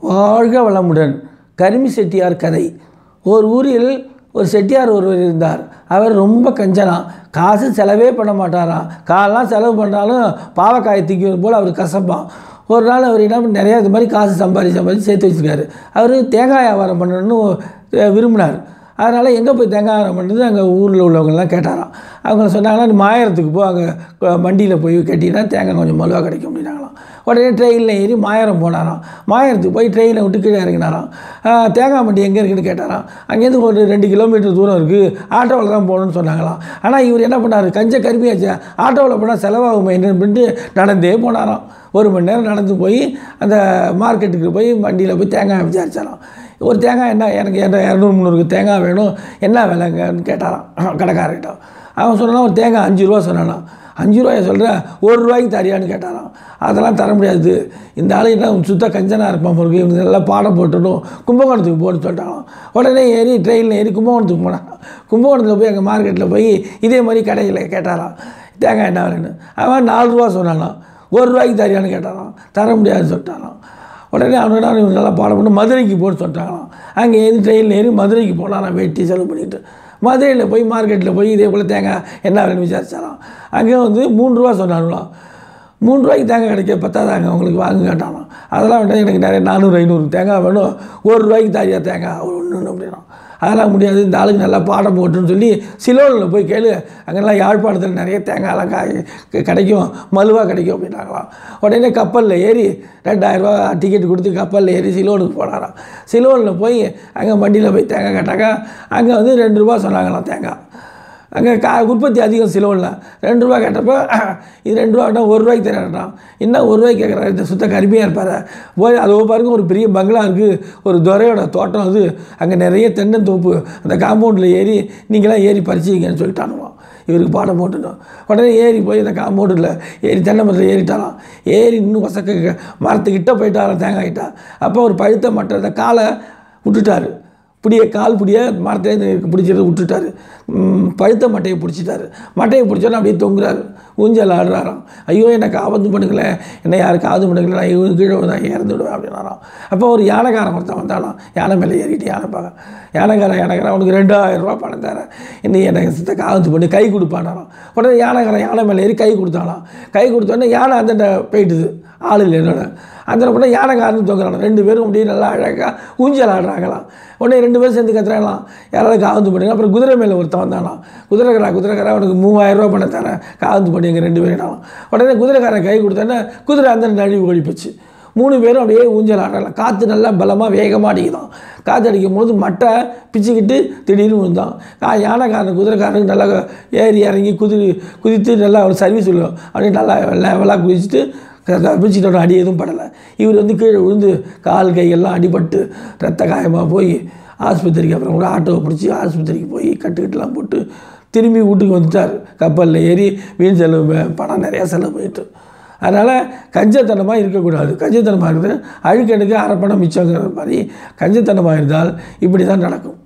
வாழ்க வளமுடன் கரிமி செட்டியார் கதை ஒரு ஊரில் ஒரு செட்டியார் ஒருவர் இருந்தார் அவர் ரொம்ப கஞ்சனா காசு செலவே பண்ண மாட்டாராம் காலெலாம் செலவு பண்ணாலும் பாவக்காயை தூக்கி போல் அவர் கசப்பான் ஒரு நாள் அவர் என்ன பண்ண- நிறையா இது மாதிரி காசு சம்பாதிச்சு சம்பாதிச்சு சேர்த்து வச்சுருக்காரு அவர் தேங்காய் வியாபாரம் பண்ணணும்னு அஹ், விரும்பினார் அதனால் எங்கே போய் தேங்காய் வியாபாரம் பண்ணுறது அங்கே ஊரில் உள்ளவங்கெல்லாம் கேட்டாராம் அவங்க சொன்னாங்கன்னா நீ மாயரத்துக்கு போ அங்கே மண்டியில் போய் கேட்டிங்கன்னா தேங்காய் கொஞ்சம் மலுவாக கிடைக்கும் அப்படின்னாங்களாம் உடனே ட்ரெயினில் ஏறி மாயரம் போனாராம் மாயரத்துக்கு போய் ட்ரெயினை விட்டு கீழே இறங்கினாராம் ஆஹ், தேங்காய் மண்டி எங்கே இருக்குன்னு கேட்டாராம் அங்கேருந்து ஒரு ரெண்டு கிலோமீட்டர் தூரம் இருக்குது ஆட்டோவில் தான் போகணும்னு சொன்னாங்களாம் ஆனால் இவர் என்ன பண்ணார் கஞ்ச கருமையாச்சு ஆட்டோவில் போனால் செலவாகும் என்னன்னு பண்ணிட்டு நடந்தே போனாராம் ஒரு மணி நேரம் நடந்து போய் அந்த மார்க்கெட்டுக்கு போய் வண்டியில் போய் தேங்காய் விசாரிச்சாராம் ஒரு தேங்காய் என்ன எனக்கு என்ன இரநூறு முந்நூறுக்கு தேங்காய் வேணும் என்ன விலைங்கன்னு கேட்டாராம் கடைக்காரர்கிட்ட அவன் சொன்னான் ஒரு தேங்காய் அஞ்சு ரூபா சொன்னானா அஞ்சு ரூபாய சொல்கிறேன் ஒரு ரூபாய்க்கு தரியான்னு கேட்டாராம் அதெல்லாம் தர முடியாது இந்த ஆளு என்ன சுத்த கஞ்சனாக இருப்பான் பொறுக்கு இவங்க எல்லாம் பாடம் போட்டுட்டும் கும்பகோணத்துக்கு போன்னு சொல்லிட்டாங்களாம் உடனே ஏறி ட்ரெயினில் ஏறி கும்பகோணத்துக்கு போனான் கும்பகோணத்தில் போய் அங்கே மார்க்கெட்டில் போய் இதே மாதிரி கடையில் கேட்டாராம் தேங்காய் என்ன வேணும்னு அவன் நாலு ரூபா சொன்னானாம் ஒரு ரூபாய்க்கு தரியான்னு கேட்டாராம் தர முடியாதுன்னு சொல்லிட்டாராம் உடனே அவனோட இவங்க நல்லா பாடம் பண்ணி மதுரைக்கு போன்னு சொல்லிட்டாங்களாம் அங்கே ஏறி ட்ரெயினில் ஏறி மதுரைக்கு போனாராம் வெட்டி செலவு பண்ணிட்டு மதுரையில் போய் மார்க்கெட்டில் போய் இதே போல் தேங்காய் என்ன வேணும்னு விசாரிச்சாராம் அங்கே வந்து மூணு ரூபா சொன்னாங்களாம் மூணு ரூபாய்க்கு தேங்காய் கிடைக்க பத்தாதாங்க உங்களுக்கு வாங்க கேட்டானாம் அதெல்லாம் வேண்டாம் எனக்கு நிறைய நானூறு ஐநூறு தேங்காய் வேணும் ஒரு ரூபாய்க்கு தாரியா தேங்காய் ஒன்று அப்படின்னா அதெல்லாம் முடியாது இந்த ஆளுக்கு நல்லா பாடம் போட்டுன்னு சொல்லி சிலோனில் போய் கேளு அங்கெல்லாம் யாழ்ப்பாணத்தில் நிறைய தேங்காயெல்லாம் காய் க- கிடைக்கும் மலுவாக கிடைக்கும் அப்படின்னாங்களாம் உடனே கப்பலில் ஏறி ரெண்டாயிரரூபா டிக்கெட் கொடுத்து கப்பலில் ஏறி சிலோனுக்கு போனாராம் சிலோனில் போய் அங்கே வண்டியில் போய் தேங்காய் கேட்டாக்கா அங்கே வந்து ரெண்டு ரூபா சொன்னாங்களாம் தேங்காய் அங்கே கா உற்பத்தி அதிகம் சிலோனில் ரெண்டு ரூபா கேட்டப்போ இது ரெண்டு ரூபா வேண்டாம் ஒரு ரூபாய்க்கு தரேன்டான் என்ன ஒரு ரூபாய்க்கு கேட்குறாரு இந்த சுத்த கருமையாக இருப்பார் போய் அது பாருங்க ஒரு பெரிய பங்களா இருக்குது ஒரு துறையோட தோட்டம் அது அங்கே நிறைய தென்னந்தோப்பு அந்த காம்பவுண்டில் ஏறி நீங்களாம் ஏறி பறிச்சிங்கன்னு சொல்லிட்டானுவான் இவருக்கு பாடம் போட்டுட்டோம் உடனே ஏறி போய் அந்த காம்பவுண்டில் ஏறி தென்னை மரத்தில் ஏறிட்டாலாம் ஏறி இன்னும் வசக்க மரத்துக்கிட்ட போயிட்டாராம் தேங்காய்ட்டா அப்போ ஒரு பழுத்த மட்டை அந்த காலை விட்டுட்டாரு பிடிய கால் பிடிய மரத்தை பிடிச்சதை விட்டுட்டாரு ம், பழுத்த மட்டையை பிடிச்சிட்டாரு மட்டையை பிடிச்சோன்னா அப்படியே தொங்குறாரு ஊஞ்சல் ஆடுறாராம் ஐயோ எனக்கு ஆபத்து பண்ணுங்களேன் என்னை யாருக்கு ஆபத்து பண்ணுங்களேன் நான் இவங்க கீழே விழுந்தா இறந்துடுவேன் அப்படின்னாராம் அப்போ ஒரு யானைக்காரன் ஒருத்தன் வந்தானாம் யானை மேலே ஏறிட்டு யானை பார்க்க யானைக்காரன் யானைக்காரன் அவனுக்கு ரெண்டாயிரம் ரூபா பணம் தரேன் இன்னும் எனக்கு சித்த காவத்து பண்ணி கை கொடுப்பானாராம் உடனே யானைக்காரன் யானை மேலே ஏறி கை கொடுத்தானாம் கை கொடுத்தோடனே யானை அந்த போயிட்டுது ஆள் இல்லை என்னோட அந்த கூட யானைக்காரன் தொங்குறாங்க ரெண்டு பேரும் அப்படியே நல்லா அழகாக ஊஞ்சல் ஆடுறாங்களாம் உடனே ரெண்டு பேரும் சேர்ந்து கத்துறாங்களாம் யாராவது காவந்து பண்ணுங்க அப்புறம் குதிரை மேலே ஒருத்தன் வந்தானாம் குதிரைக்காரா குதிரைக்காரா அவனுக்கு மூவாயிரம் ரூபா பணம் தரேன் காவந்து பண்ணி எங்கள் ரெண்டு பேரும் உடனே குதிரைக்காரன் கை கொடுத்தோன்னே குதிரை அந்த நழுவி ஓடி போச்சு மூணு பேரும் அப்படியே ஊஞ்சல் ஆடுறாங்க காற்று நல்லா பலமாக வேகமாக அடிக்குதான் காற்று அடிக்கும் போது மட்டை பிச்சுக்கிட்டு திடீர்னு விழுந்தான் கா யானைக்காரன் குதிரைக்காரனுக்கு நல்லா ஏறி இறங்கி குதி குதித்து நல்லா ஒரு சர்வீஸ் விழும் அப்படியே நல்லா லெவலாக குதிச்சுட்டு பிடிச்சிட்டோட அடி எதுவும் படலை இவர் வந்து கீழே விழுந்து கால் கையெல்லாம் அடிபட்டு ரத்த காயமாக போய் ஆஸ்பத்திரிக்கு அப்புறம் கூட ஆட்டோவை பிடிச்சி ஆஸ்பத்திரிக்கு போய் கட்டுக்கிட்டுலாம் போட்டு திரும்பி வீட்டுக்கு வந்துட்டார் கப்பலில் ஏறி வீண் செலவு பணம் நிறையா செலவு போயிட்டு அதனால் கஞ்சத்தனமாக இருக்கக்கூடாது கஞ்சத்தனமாக இருக்குது அழுக்கெடுக்க அரை பணம் மிச்சங்கிற மாதிரி கஞ்சத்தனமாக இருந்தால் இப்படி தான் நடக்கும்